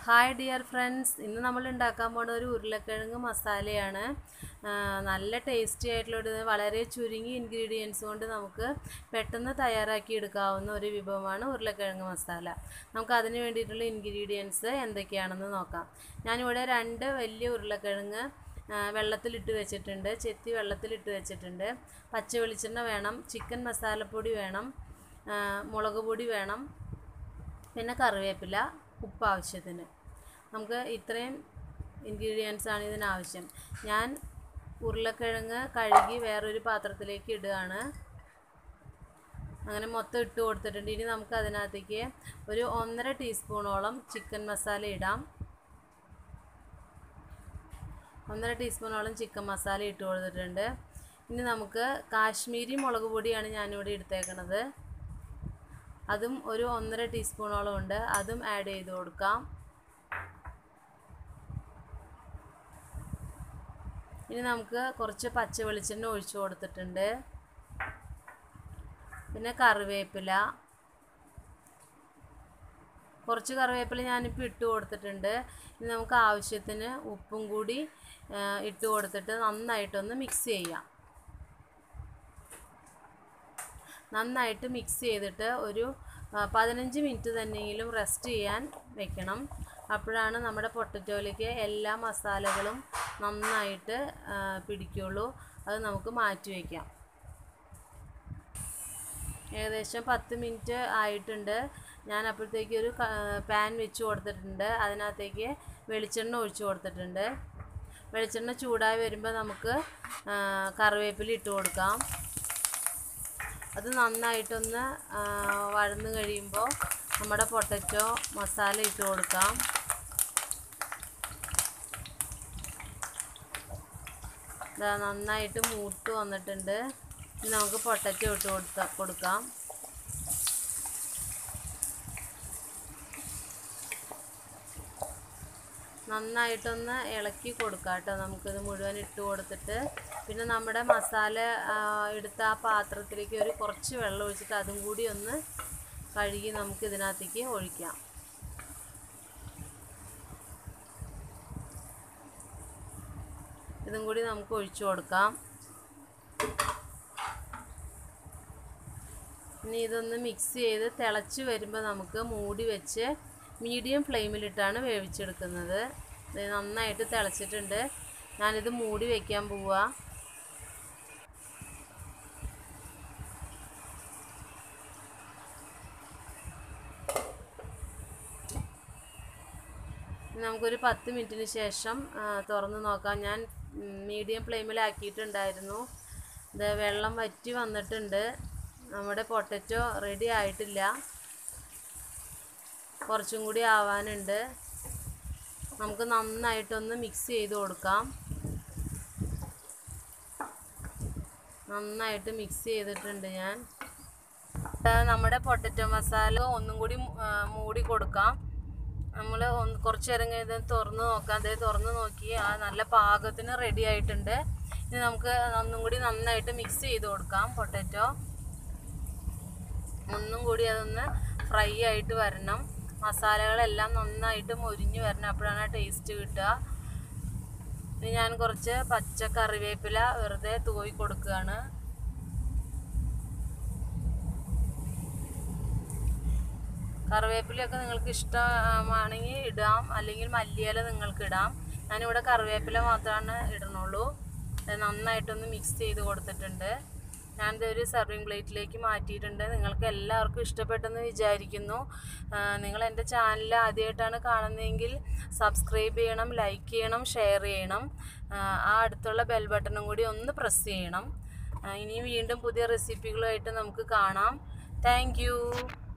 hi dear friends ഇന്ന് നമ്മൾ ഉണ്ടാക്കാൻ പോകുന്ന ഒരു ഉരുളക്കിഴങ്ങ് മസാലയാണ് ആ, നല്ല ടേസ്റ്റി ആയിട്ടുള്ള ഒരു വളരെ ചുരുങ്ങിയ ഇൻഗ്രീഡിയൻസ് കൊണ്ട് നമുക്ക് പെട്ടെന്ന് തയ്യാറാക്കി എടുക്കാവുന്ന ഒരു വിഭവമാണ് ഉരുളക്കിഴങ്ങ് മസാല നമുക്ക് അതിന് വേണ്ടിയിട്ടുള്ള ഇൻഗ്രീഡിയൻസ് എന്തൊക്കെയാണെന്ന് നോക്കാം ഞാനിവിടെ രണ്ട് വലിയ ഉരുളക്കിഴങ്ങ് ആ, വെള്ളത്തിലിട്ട് വെച്ചിട്ടുണ്ട് ചെത്തി വെള്ളത്തിലിട്ട് വെച്ചിട്ടുണ്ട് പച്ച വെളിച്ചെണ്ണ വേണം ചിക്കൻ മസാലപ്പൊടി വേണം ആ, മുളക് പൊടി വേണം പിന്നെ കറിവേപ്പില ഉപ്പ് ആവശ്യത്തിന് നമുക്ക് ഇത്രയും ഇൻഗ്രീഡിയൻസ് ആണ് ഇതിനാവശ്യം ഞാൻ ഉരുളക്കിഴങ്ങ് കഴുകി വേറൊരു പാത്രത്തിലേക്ക് ഇടുകയാണ് അങ്ങനെ മൊത്തം ഇട്ട് കൊടുത്തിട്ടുണ്ട് ഇനി നമുക്ക് അതിനകത്തേക്ക് ഒരു ഒന്നര ടീസ്പൂണോളം ചിക്കൻ മസാല ഇടാം ഒന്നര ടീസ്പൂണോളം ചിക്കൻ മസാല ഇട്ട് കൊടുത്തിട്ടുണ്ട് ഇനി നമുക്ക് കാശ്മീരി മുളക് പൊടിയാണ് ഞാനിവിടെ എടുത്തേക്കണത് അതും ഒരു ഒന്നര ടീസ്പൂണോളം ഉണ്ട് അതും ആഡ് ചെയ്ത് കൊടുക്കാം ഇനി നമുക്ക് കുറച്ച് പച്ച വെളിച്ചെണ്ണ ഒഴിച്ചു കൊടുത്തിട്ടുണ്ട് പിന്നെ കറിവേപ്പില കുറച്ച് കറിവേപ്പില ഞാനിപ്പോൾ ഇട്ട് കൊടുത്തിട്ടുണ്ട് ഇനി നമുക്ക് ആവശ്യത്തിന് ഉപ്പും കൂടി ആ, ഇട്ട് കൊടുത്തിട്ട് നന്നായിട്ടൊന്ന് മിക്സ് ചെയ്യാം നന്നായിട്ട് മിക്സ് ചെയ്തിട്ട് ഒരു ആ, പതിനഞ്ച് മിനിറ്റ് തന്നെയെങ്കിലും റെസ്റ്റ് ചെയ്യാൻ വെക്കണം അപ്പോഴാണ് നമ്മുടെ പൊട്ടറ്റോയിലേക്ക് എല്ലാ മസാലകളും നന്നായിട്ട് ആ, പിടിക്കുള്ളൂ അത് നമുക്ക് മാറ്റി വയ്ക്കാം ഏകദേശം പത്ത് മിനിറ്റ് ആയിട്ടുണ്ട് ഞാൻ അപ്പോഴത്തേക്ക് ഒരു പാൻ വെച്ച് കൊടുത്തിട്ടുണ്ട് അതിനകത്തേക്ക് വെളിച്ചെണ്ണ ഒഴിച്ച് കൊടുത്തിട്ടുണ്ട് വെളിച്ചെണ്ണ ചൂടായി വരുമ്പോൾ നമുക്ക് ആ, കറിവേപ്പില ഇട്ട് കൊടുക്കാം അത് നന്നായിട്ടൊന്ന് ആ, വഴന്ന് കഴിയുമ്പോൾ നമ്മുടെ പൊട്ടറ്റോ മസാല ഇട്ട് കൊടുക്കാം ഇതാ നന്നായിട്ട് മൂത്ത് വന്നിട്ടുണ്ട് ഇനി നമുക്ക് പൊട്ടറ്റോ ഇട്ട് കൊടുത്ത കൊടുക്കാം നന്നായിട്ടൊന്ന് ഇളക്കി കൊടുക്കാം കേട്ടോ നമുക്കിത് മുഴുവൻ ഇട്ട് കൊടുത്തിട്ട് പിന്നെ നമ്മുടെ മസാല ആ, എടുത്ത ആ പാത്രത്തിലേക്ക് ഒരു കുറച്ച് വെള്ളം ഒഴിച്ചിട്ട് അതും കൂടി ഒന്ന് കഴുകി നമുക്ക് ഇതിനകത്തേക്ക് ഒഴിക്കാം ഇതും കൂടി നമുക്ക് ഒഴിച്ചു കൊടുക്കാം ഇനി ഇതൊന്ന് മിക്സ് ചെയ്ത് തിളച്ച് വരുമ്പോൾ നമുക്ക് മൂടി വെച്ച് മീഡിയം ഫ്ലെയിമിലിട്ടാണ് വേവിച്ചെടുക്കുന്നത് ഇത് നന്നായിട്ട് തിളച്ചിട്ടുണ്ട് ഞാനിത് മൂടി വയ്ക്കാൻ പോവുക ഇനി നമുക്കൊരു പത്ത് മിനിറ്റിന് ശേഷം ആ, തുറന്ന് നോക്കാം ഞാൻ മീഡിയം ഫ്ലെയിമിലാക്കിയിട്ടുണ്ടായിരുന്നു ഇത് വെള്ളം വറ്റി വന്നിട്ടുണ്ട് നമ്മുടെ പൊട്ടറ്റോ റെഡി ആയിട്ടില്ല കുറച്ചും കൂടി ആവാനുണ്ട് നമുക്ക് നന്നായിട്ടൊന്ന് മിക്സ് ചെയ്ത് കൊടുക്കാം നന്നായിട്ട് മിക്സ് ചെയ്തിട്ടുണ്ട് ഞാൻ ആ, നമ്മുടെ പൊട്ടറ്റോ മസാല ഒന്നും കൂടി ആ, മൂടി കൊടുക്കാം നമ്മൾ ഒന്ന് കുറച്ച് നേരം കഴിഞ്ഞ് ഇത് തുറന്ന് നോക്കാം അതേ തുറന്ന് നോക്കി ആ നല്ല പാകത്തിന് റെഡി ആയിട്ടുണ്ട് ഇനി നമുക്ക് ഒന്നും കൂടി നന്നായിട്ട് മിക്സ് ചെയ്ത് കൊടുക്കാം പൊട്ടറ്റോ ഒന്നും കൂടി അതൊന്ന് ഫ്രൈ ആയിട്ട് വരണം മസാലകളെല്ലാം നന്നായിട്ട് മൊരിഞ്ഞ് വരണം അപ്പോഴാണ് ആ ടേസ്റ്റ് കിട്ടുക ഇനി ഞാൻ കുറച്ച് പച്ച കറിവേപ്പില വെറുതെ തൂവി കൊടുക്കുകയാണ് കറിവേപ്പിലയൊക്കെ നിങ്ങൾക്ക് ഇഷ്ടമാണെങ്കിൽ ഇടാം അല്ലെങ്കിൽ മല്ലിയില നിങ്ങൾക്ക് ഇടാം ഞാനിവിടെ കറിവേപ്പില മാത്രമാണ് ഇടണുള്ളൂ അത് നന്നായിട്ടൊന്ന് മിക്സ് ചെയ്ത് കൊടുത്തിട്ടുണ്ട് ഞാനിത് ഒരു സെർവിങ് പ്ലേറ്റിലേക്ക് മാറ്റിയിട്ടുണ്ട് നിങ്ങൾക്ക് എല്ലാവർക്കും ഇഷ്ടപ്പെട്ടെന്ന് വിചാരിക്കുന്നു ആ, നിങ്ങൾ എൻ്റെ ചാനൽ ആദ്യമായിട്ടാണ് കാണുന്നതെങ്കിൽ സബ്സ്ക്രൈബ് ചെയ്യണം ലൈക്ക് ചെയ്യണം ഷെയർ ചെയ്യണം ആ, ആ അടുത്തുള്ള ബെൽ ബട്ടണും കൂടി ഒന്ന് പ്രസ് ചെയ്യണം ആ, ഇനിയും വീണ്ടും പുതിയ റെസിപ്പികളുമായിട്ട് നമുക്ക് കാണാം താങ്ക്